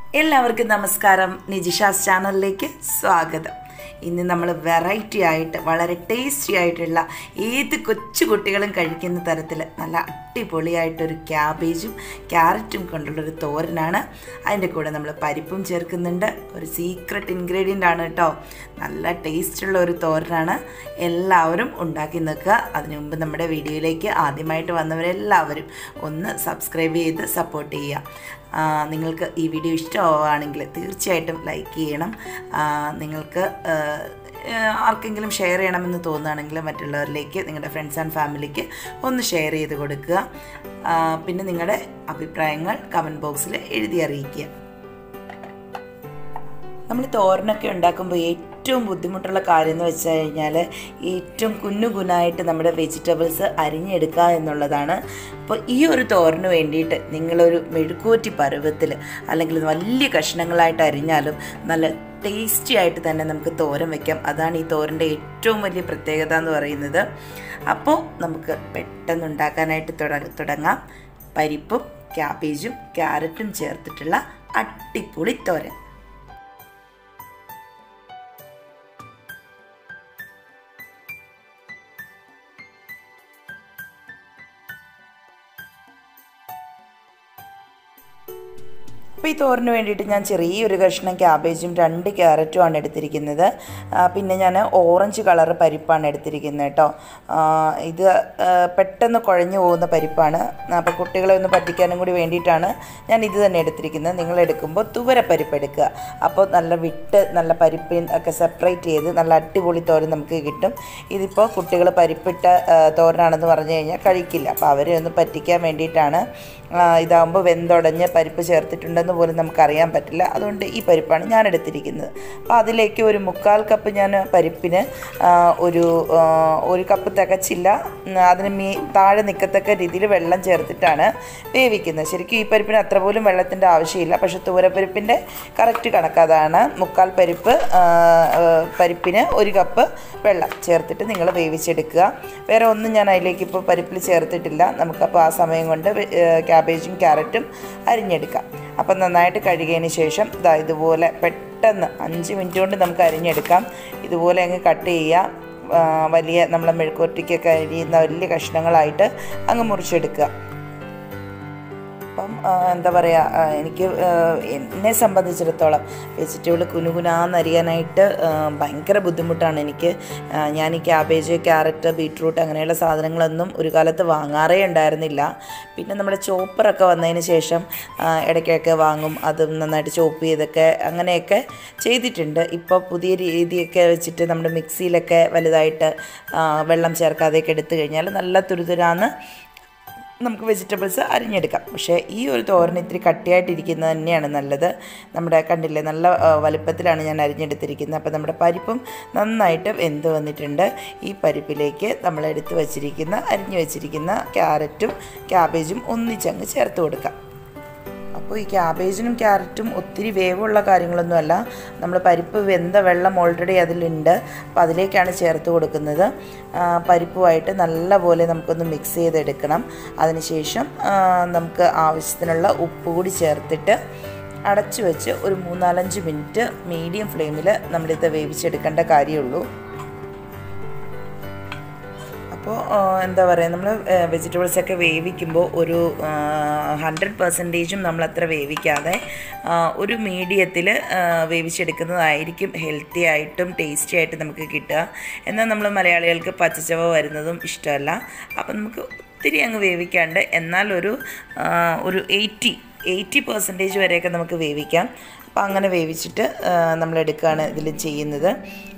എല്ലാവർക്കും നമസ്കാരം നിജിഷാസ് ചാനലിലേക്ക് സ്വാഗതം ഇന്ന് നമ്മൾ വെറൈറ്റി ആയിട്ട് വളരെ ടേസ്റ്റി ആയിട്ടുള്ള ഏത് കൊച്ചു കുട്ടികളും കഴിക്കുന്ന തരത്തിൽ നല്ല അടിപൊളിയായിട്ടൊരു ക്യാബേജും ക്യാരറ്റും കൊണ്ടുള്ളൊരു തോരനാണ് അതിൻ്റെ കൂടെ നമ്മൾ പരിപ്പും ചേർക്കുന്നുണ്ട് ഒരു സീക്രട്ട് ഇൻഗ്രീഡിയൻ്റ് ആണ് കേട്ടോ നല്ല ടേസ്റ്റുള്ള ഒരു തോരനാണ് എല്ലാവരും ഉണ്ടാക്കി നിൽക്കുക അതിനു മുമ്പ് നമ്മുടെ വീഡിയോയിലേക്ക് ആദ്യമായിട്ട് വന്നവരെല്ലാവരും ഒന്ന് സബ്സ്ക്രൈബ് ചെയ്ത് സപ്പോർട്ട് ചെയ്യുക ആ, നിങ്ങൾക്ക് ഈ വീഡിയോ ഇഷ്ടമാവുകയാണെങ്കിൽ തീർച്ചയായിട്ടും ലൈക്ക് ചെയ്യണം ആ, നിങ്ങൾക്ക് ആ, ആർക്കെങ്കിലും ഷെയർ ചെയ്യണമെന്ന് തോന്നുകയാണെങ്കിൽ മറ്റുള്ളവരിലേക്ക് നിങ്ങളുടെ ഫ്രണ്ട്സ് ആൻഡ് ഫാമിലിക്ക് ഒന്ന് ഷെയർ ചെയ്ത് കൊടുക്കുക ആ, പിന്നെ നിങ്ങളുടെ അഭിപ്രായങ്ങൾ കമൻറ്റ് ബോക്സിൽ എഴുതി അറിയിക്കുക നമ്മൾ തോരനൊക്കെ ഉണ്ടാക്കുമ്പോൾ ഏറ്റവും ബുദ്ധിമുട്ടുള്ള കാര്യം എന്ന് വെച്ച് കഴിഞ്ഞാൽ ഏറ്റവും കുന്നു കുനായിട്ട് നമ്മുടെ വെജിറ്റബിൾസ് അരിഞ്ഞെടുക്കുക എന്നുള്ളതാണ് അപ്പോൾ ഈ ഒരു തോരന് വേണ്ടിയിട്ട് നിങ്ങളൊരു മെഴുക്കൂറ്റി പരുവത്തിൽ അല്ലെങ്കിൽ വലിയ കഷ്ണങ്ങളായിട്ട് അരിഞ്ഞാലും നല്ല ടേസ്റ്റി ആയിട്ട് തന്നെ നമുക്ക് തോരൻ വയ്ക്കാം അതാണ് ഈ തോരൻ്റെ ഏറ്റവും വലിയ പ്രത്യേകത എന്ന് പറയുന്നത് അപ്പോൾ നമുക്ക് പെട്ടെന്ന് ഉണ്ടാക്കാനായിട്ട് തുട- തുടങ്ങാം പരിപ്പും ക്യാബേജും ക്യാരറ്റും ചേർത്തിട്ടുള്ള അട്ടിപ്പൊളി തോരൻ അപ്പോൾ ഈ തോരന് വേണ്ടിയിട്ട് ഞാൻ ചെറിയൊരു കഷ്ണം ക്യാബേജും രണ്ട് ക്യാരറ്റും ആണ് എടുത്തിരിക്കുന്നത് ആ, പിന്നെ ഞാൻ ഓറഞ്ച് കളർ പരിപ്പാണ് എടുത്തിരിക്കുന്നത് കേട്ടോ ആ, ഇത് ആ, പെട്ടെന്ന് കുഴഞ്ഞു പോകുന്ന പരിപ്പാണ് അപ്പോൾ കുട്ടികളെ ഒന്ന് പറ്റിക്കാനും കൂടി വേണ്ടിയിട്ടാണ് ഞാൻ ഇത് തന്നെ എടുത്തിരിക്കുന്നത് നിങ്ങൾ എടുക്കുമ്പോൾ തുവര പരിപ്പ് എടുക്കുക അപ്പോൾ നല്ല വിട്ട് നല്ല പരിപ്പിൻ ഒക്കെ സെപ്പറേറ്റ് ചെയ്ത് നല്ല അടിപൊളി തോരൻ നമുക്ക് കിട്ടും ഇതിപ്പോൾ കുട്ടികൾ പരിപ്പിട്ട ആ, തോരനാണെന്ന് പറഞ്ഞു കഴിഞ്ഞാൽ കഴിക്കില്ല അപ്പോൾ അവരെ ഒന്ന് പറ്റിക്കാൻ വേണ്ടിയിട്ടാണ് ആ, ഇതാകുമ്പോൾ വെന്തുടഞ്ഞ് പരിപ്പ് ചേർത്തിട്ടുണ്ടെന്ന് പോലും നമുക്കറിയാൻ പറ്റില്ല അതുകൊണ്ട് ഈ പരിപ്പാണ് ഞാൻ എടുത്തിരിക്കുന്നത് അപ്പോൾ അതിലേക്ക് ഒരു മുക്കാൽ കപ്പ് ഞാൻ പരിപ്പിന് ആ, ഒരു ആ, ഒരു കപ്പ് തികച്ചില്ല ഉം, അതിന് മീ താഴെ നിൽക്കത്തക്ക രീതിയിൽ വെള്ളം ചേർത്തിട്ടാണ് വേവിക്കുന്നത് ശരിക്കും ഈ പരിപ്പിന് അത്ര പോലും വെള്ളത്തിൻ്റെ ആവശ്യമില്ല പക്ഷേ തൂരപ്പരിപ്പിൻ്റെ കറക്റ്റ് കണക്കതാണ് മുക്കാൽ പരിപ്പ് ആ, ആ, പരിപ്പിന് ഒരു കപ്പ് വെള്ളം ചേർത്തിട്ട് നിങ്ങൾ വേവിച്ചെടുക്കുക വേറെ ഒന്നും ഞാൻ അതിലേക്ക് ഇപ്പോൾ പരിപ്പിൽ ചേർത്തിട്ടില്ല നമുക്കപ്പോൾ ആ സമയം കൊണ്ട് വെ- ഏ, ക്യാബേജും ക്യാരറ്റും അരിഞ്ഞെടുക്കാം അപ്പം നന്നായിട്ട് കഴുകിയതിന് ശേഷം ഇതാ ഇതുപോലെ പെട്ടെന്ന് അഞ്ച് മിനിറ്റ് കൊണ്ട് നമുക്ക് അരിഞ്ഞെടുക്കാം ഇതുപോലെ അങ്ങ് കട്ട് ചെയ്യുക ആ, വലിയ നമ്മളെ മെഴുക്കുവരട്ടിക്കൊക്കെ അരിയുന്ന വലിയ കഷ്ണങ്ങളായിട്ട് അങ്ങ് മുറിച്ചെടുക്കുക അപ്പം ആ, എന്താ പറയുക എനിക്ക് ആ, എന്നെ സംബന്ധിച്ചിടത്തോളം വെജിറ്റബിൾ കുനുകുനാന്നരിയാനായിട്ട് ആ, ഭയങ്കര ബുദ്ധിമുട്ടാണ് എനിക്ക് ആ, ഞാൻ ഈ ക്യാബേജ് ക്യാരറ്റ് ബീട്രൂട്ട് അങ്ങനെയുള്ള സാധനങ്ങളൊന്നും ഒരു കാലത്ത് വാങ്ങാറേ ഉണ്ടായിരുന്നില്ല പിന്നെ നമ്മുടെ ചോപ്പറൊക്കെ വന്നതിന് ശേഷം ആ, ഇടയ്ക്കൊക്കെ വാങ്ങും അതും നന്നായിട്ട് ചോപ്പ് ചെയ്തൊക്കെ അങ്ങനെയൊക്കെ ചെയ്തിട്ടുണ്ട് ഇപ്പോൾ പുതിയ രീതിയൊക്കെ വെച്ചിട്ട് നമ്മുടെ മിക്സിയിലൊക്കെ വലുതായിട്ട് ആ, വെള്ളം ചേർക്കാതെയൊക്കെ എടുത്തു കഴിഞ്ഞാൽ നല്ല തുരുതുരാന്ന് നമുക്ക് വെജിറ്റബിൾസ് അരിഞ്ഞെടുക്കാം പക്ഷേ ഈ ഒരു തോരൻ ഇത്തിരി കട്ടിയായിട്ടിരിക്കുന്നത് തന്നെയാണ് നല്ലത് നമ്മുടെ കണ്ടില്ലേ നല്ല ആ, വലുപ്പത്തിലാണ് ഞാൻ അരിഞ്ഞെടുത്തിരിക്കുന്നത് അപ്പോൾ നമ്മുടെ പരിപ്പും നന്നായിട്ട് വെന്ത് വന്നിട്ടുണ്ട് ഈ പരിപ്പിലേക്ക് നമ്മൾ എടുത്ത് വച്ചിരിക്കുന്ന അരിഞ്ഞു വെച്ചിരിക്കുന്ന ക്യാരറ്റും ക്യാബേജും ഒന്നിച്ചങ്ങ് ചേർത്ത് കൊടുക്കാം അപ്പോൾ ഈ ക്യാബേജിനും ക്യാരറ്റും ഒത്തിരി വേവുള്ള കാര്യങ്ങളൊന്നുമല്ല നമ്മൾ പരിപ്പ് വെന്ത വെള്ളം ഓൾറെഡി അതിലുണ്ട് അപ്പോൾ അതിലേക്കാണ് ചേർത്ത് കൊടുക്കുന്നത് ആ, പരിപ്പുമായിട്ട് നല്ലപോലെ നമുക്കൊന്ന് മിക്സ് ചെയ്തെടുക്കണം അതിനുശേഷം ആ, നമുക്ക് ആവശ്യത്തിനുള്ള ഉപ്പ് കൂടി ചേർത്തിട്ട് അടച്ചു വെച്ച് ഒരു മൂന്നാലഞ്ച് മിനിറ്റ് മീഡിയം ഫ്ലെയിമിൽ നമ്മളിത് വേവിച്ചെടുക്കേണ്ട കാര്യമുള്ളൂ അപ്പോൾ എന്താ പറയുക നമ്മൾ വെജിറ്റബിൾസൊക്കെ വേവിക്കുമ്പോൾ ഒരു ഹൺഡ്രഡ് പെർസെൻറ്റേജും നമ്മൾ അത്ര വേവിക്കാതെ ആ, ഒരു മീഡിയത്തിൽ വേവിച്ചെടുക്കുന്നതായിരിക്കും ഹെൽത്തി ആയിട്ടും ടേസ്റ്റി ആയിട്ടും നമുക്ക് കിട്ടുക എന്നാൽ നമ്മൾ മലയാളികൾക്ക് പച്ചച്ചവ വരുന്നതും ഇഷ്ടമല്ല അപ്പം നമുക്ക് ഒത്തിരി അങ്ങ് വേവിക്കാണ്ട് എന്നാൽ ഒരു ആ, ഒരു എയ്റ്റി എയ്റ്റി പെർസെൻറ്റേജ് വരെയൊക്കെ നമുക്ക് വേവിക്കാം അപ്പോൾ അങ്ങനെ വേവിച്ചിട്ട് ആ, നമ്മൾ എടുക്കുകയാണ് ഇതിൽ ചെയ്യുന്നത്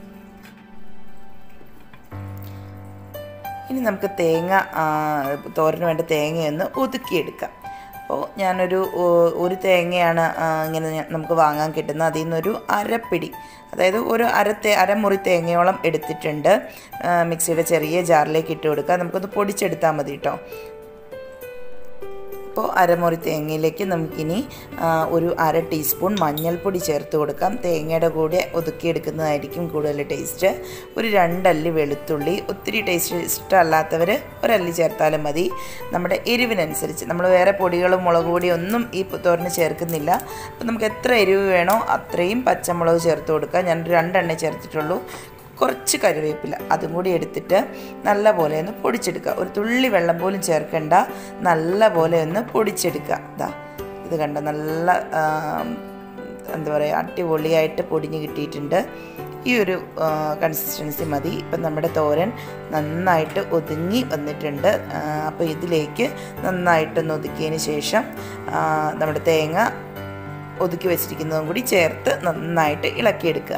ഇനി നമുക്ക് തേങ്ങ ആ, തോരന് വേണ്ട തേങ്ങയൊന്ന് ഒതുക്കിയെടുക്കാം അപ്പോൾ ഞാനൊരു ഓ- ഒരു തേങ്ങയാണ് ആ, ഇങ്ങനെ ഞ- നമുക്ക് വാങ്ങാൻ കിട്ടുന്നത് അതിൽ നിന്നൊരു അരപ്പിടി അതായത് ഒരു അര തേ അരമുറി തേങ്ങയോളം എടുത്തിട്ടുണ്ട് ആ, മിക്സിയുടെ ചെറിയ ജാറിലേക്ക് ഇട്ട് കൊടുക്കുക നമുക്കൊന്ന് പൊടിച്ചെടുത്താൽ മതി കേട്ടോ ഇപ്പോൾ അരമുറി തേങ്ങയിലേക്ക് നമുക്കിനി ആ, ഒരു അര ടീസ്പൂൺ മഞ്ഞൾപ്പൊടി ചേർത്ത് കൊടുക്കാം തേങ്ങയുടെ കൂടെ ഒതുക്കിയെടുക്കുന്നതായിരിക്കും കൂടുതൽ ടേസ്റ്റ് ഒരു രണ്ടല്ലി വെളുത്തുള്ളി ഒത്തിരി ടേസ്റ്റ് ഇഷ്ടമല്ലാത്തവർ ഒരല്ലി ചേർത്താലും മതി നമ്മുടെ എരിവിനനുസരിച്ച് നമ്മൾ വേറെ പൊടികളും മുളക് പൊടിയും ഒന്നും ഈ തോരന് ചേർക്കുന്നില്ല അപ്പോൾ നമുക്ക് എത്ര എരിവ് വേണോ അത്രയും പച്ചമുളക് ചേർത്ത് കൊടുക്കാം ഞാൻ രണ്ടെണ്ണേ ചേർത്തിട്ടുള്ളൂ കുറച്ച് കറിവേപ്പില അതും കൂടി എടുത്തിട്ട് നല്ല പോലെ ഒന്ന് പൊടിച്ചെടുക്കുക ഒരു തുള്ളി വെള്ളം പോലും ചേർക്കണ്ട നല്ല പോലെ ഒന്ന് പൊടിച്ചെടുക്കുക ഇതാ ഇത് കണ്ട നല്ല ആ, എന്താ പറയുക അടിപൊളിയായിട്ട് പൊടിഞ്ഞ് കിട്ടിയിട്ടുണ്ട് ഈ ഒരു കൺസിസ്റ്റൻസി മതി ഇപ്പം നമ്മുടെ തോരൻ നന്നായിട്ട് ഒതുങ്ങി വന്നിട്ടുണ്ട് അപ്പോൾ ഇതിലേക്ക് നന്നായിട്ടൊന്ന് ഒതുക്കിയതിന് ശേഷം ആ, നമ്മുടെ തേങ്ങ ഒതുക്കി വെച്ചിരിക്കുന്നതും കൂടി ചേർത്ത് നന്നായിട്ട് ഇളക്കിയെടുക്കുക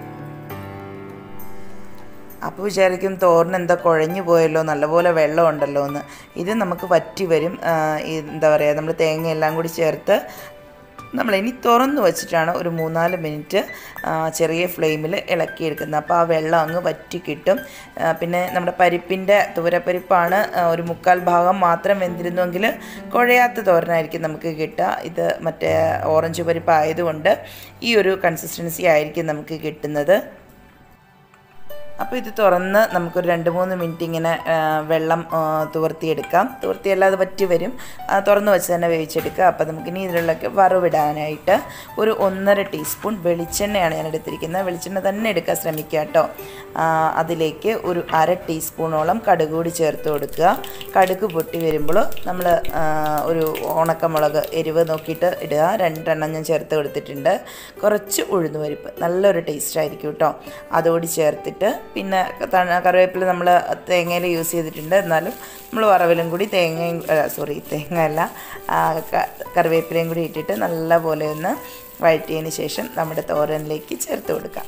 അപ്പോൾ വിചാരിക്കും തോരൻ എന്താ കുഴഞ്ഞു പോയല്ലോ നല്ലപോലെ വെള്ളം ഉണ്ടല്ലോ എന്ന് ഇത് നമുക്ക് വറ്റി വരും ആ, ഈ എന്താ പറയുക നമ്മൾ തേങ്ങ എല്ലാം കൂടി ചേർത്ത് നമ്മൾ ഇനി തുറന്ന് വെച്ചിട്ടാണ് ഒരു മൂന്നാല് മിനിറ്റ് ആ, ചെറിയ ഫ്ലെയിമിൽ ഇളക്കിയെടുക്കുന്നത് അപ്പോൾ ആ വെള്ളം അങ്ങ് വറ്റി കിട്ടും ആ, പിന്നെ നമ്മുടെ പരിപ്പിൻ്റെ തുവരപ്പരിപ്പാണ് ആ, ഒരു മുക്കാൽ ഭാഗം മാത്രം വെന്തിരുന്നുവെങ്കിൽ കുഴയാത്ത തോരനായിരിക്കും നമുക്ക് കിട്ടുക ഇത് മറ്റേ ഓറഞ്ച് പരിപ്പ് ആയതുകൊണ്ട് ഈ ഒരു കൺസിസ്റ്റൻസി ആയിരിക്കും നമുക്ക് കിട്ടുന്നത് അപ്പോൾ ഇത് തുറന്ന് നമുക്കൊരു രണ്ട് മൂന്ന് മിനിറ്റ് ഇങ്ങനെ ആ, വെള്ളം ആ, തുവർത്തിയെടുക്കാം തുവർത്തിയല്ലാതെ പറ്റി വരും ആ, തുറന്ന് വെച്ച് തന്നെ വേവിച്ചെടുക്കുക അപ്പോൾ നമുക്കിനി ഇതിലുള്ളൊക്കെ വറവിടാനായിട്ട് ഒരു ഒന്നര ടീസ്പൂൺ വെളിച്ചെണ്ണയാണ് ഞാൻ എടുത്തിരിക്കുന്നത് വെളിച്ചെണ്ണ തന്നെ എടുക്കാൻ ശ്രമിക്കുക കേട്ടോ ആ, അതിലേക്ക് ഒരു അര ടീസ്പൂണോളം കടുക് കൂടി ചേർത്ത് കൊടുക്കുക കടുക് പൊട്ടി വരുമ്പോൾ നമ്മൾ ഒരു ഉണക്കമുളക് എരിവ് നോക്കിയിട്ട് ഇടുക രണ്ടെണ്ണം ഞാൻ ചേർത്ത് കൊടുത്തിട്ടുണ്ട് കുറച്ച് ഉഴുന്നുപരിപ്പ് നല്ലൊരു ടേസ്റ്റ് ആയിരിക്കും കേട്ടോ അതോടി ചേർത്തിട്ട് പിന്നെ ത- കറിവേപ്പില നമ്മൾ തേങ്ങയിൽ യൂസ് ചെയ്തിട്ടുണ്ട് എന്നാലും നമ്മൾ വറവിലും കൂടി തേങ്ങയും സോറി തേങ്ങ അല്ല ആ, ക- കറിവേപ്പിലയും കൂടി ഇട്ടിട്ട് നല്ലപോലെ ഒന്ന് വഴറ്റിയതിന് ശേഷം നമ്മുടെ തോരനിലേക്ക് ചേർത്ത് കൊടുക്കാം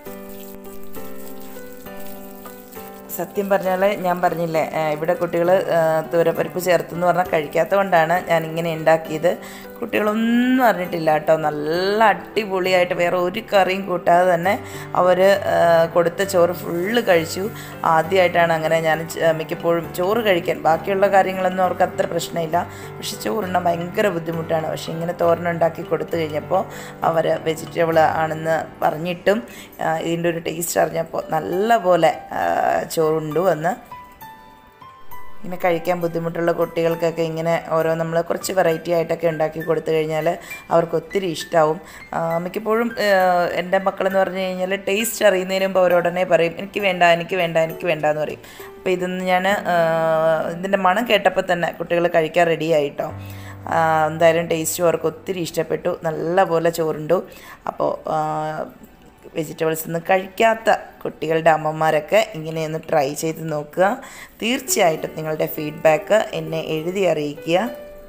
സത്യം പറഞ്ഞാൽ ഞാൻ പറഞ്ഞില്ലേ ആ, ഇവിടെ കുട്ടികൾ തൂരപ്പരിപ്പ് ചേർത്തെന്ന് പറഞ്ഞാൽ കഴിക്കാത്തതുകൊണ്ടാണ് ഞാൻ ഇങ്ങനെ ഉണ്ടാക്കിയത് കുട്ടികളൊന്നും അറിഞ്ഞിട്ടില്ല കേട്ടോ നല്ല അടിപൊളിയായിട്ട് വേറെ ഒരു കറിയും കൂട്ടാതെ തന്നെ അവർ കൊടുത്ത ചോറ് ഫുള്ള് കഴിച്ചു ആദ്യമായിട്ടാണ് അങ്ങനെ ഞാൻ ച- മിക്കപ്പോഴും ചോറ് കഴിക്കാൻ ബാക്കിയുള്ള കാര്യങ്ങളൊന്നും അവർക്ക് അത്ര പ്രശ്നമില്ല പക്ഷെ ചോറുണ്ണാൻ ഭയങ്കര ബുദ്ധിമുട്ടാണ് പക്ഷെ ഇങ്ങനെ തോരനുണ്ടാക്കി കൊടുത്തു കഴിഞ്ഞപ്പോൾ അവർ വെജിറ്റബിൾ ആണെന്ന് പറഞ്ഞിട്ടും ആ, ഇതിൻ്റെ ഒരു ടേസ്റ്റ് അറിഞ്ഞപ്പോൾ നല്ല പോലെ ആ, ചോറുണ്ടു എന്ന് ഇങ്ങനെ കഴിക്കാൻ ബുദ്ധിമുട്ടുള്ള കുട്ടികൾക്കൊക്കെ ഇങ്ങനെ ഓരോ നമ്മൾ കുറച്ച് വെറൈറ്റി ആയിട്ടൊക്കെ ഉണ്ടാക്കി കൊടുത്തു കഴിഞ്ഞാൽ അവർക്ക് ഒത്തിരി ഇഷ്ടമാവും ആ, മിക്കപ്പോഴും ആ, എൻ്റെ മക്കളെന്ന് പറഞ്ഞു കഴിഞ്ഞാൽ ടേസ്റ്റ് അറിയുന്നതിന് മുമ്പ് അവരോടനെ പറയും എനിക്ക് വേണ്ട എനിക്ക് വേണ്ട എനിക്ക് വേണ്ട എന്ന് പറയും അപ്പോൾ ഇതൊന്ന് ഞാൻ ഇതിൻ്റെ മണം കേട്ടപ്പോൾ തന്നെ കുട്ടികൾ കഴിക്കാൻ റെഡി ആയിട്ടോ ആ, എന്തായാലും ടേസ്റ്റും അവർക്ക് ഒത്തിരി ഇഷ്ടപ്പെട്ടു നല്ല പോലെ ചോറുണ്ടു അപ്പോൾ വെജിറ്റബിൾസ് ഒന്നും കഴിക്കാത്ത കുട്ടികളുടെ അമ്മമാരൊക്കെ ഇങ്ങനെയൊന്ന് ട്രൈ ചെയ്ത് നോക്കുക തീർച്ചയായിട്ടും നിങ്ങളുടെ ഫീഡ്ബാക്ക് എന്നെ എഴുതി അറിയിക്കുക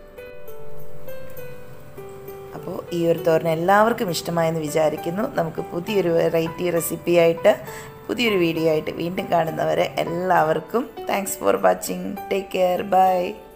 അപ്പോൾ ഈ ഒരു തോരൻ എല്ലാവർക്കും ഇഷ്ടമായെന്ന് വിചാരിക്കുന്നു നമുക്ക് പുതിയൊരു വെറൈറ്റി റെസിപ്പിയായിട്ട് പുതിയൊരു വീഡിയോ ആയിട്ട് വീണ്ടും കാണുന്നവരെ എല്ലാവർക്കും thanks for watching take care by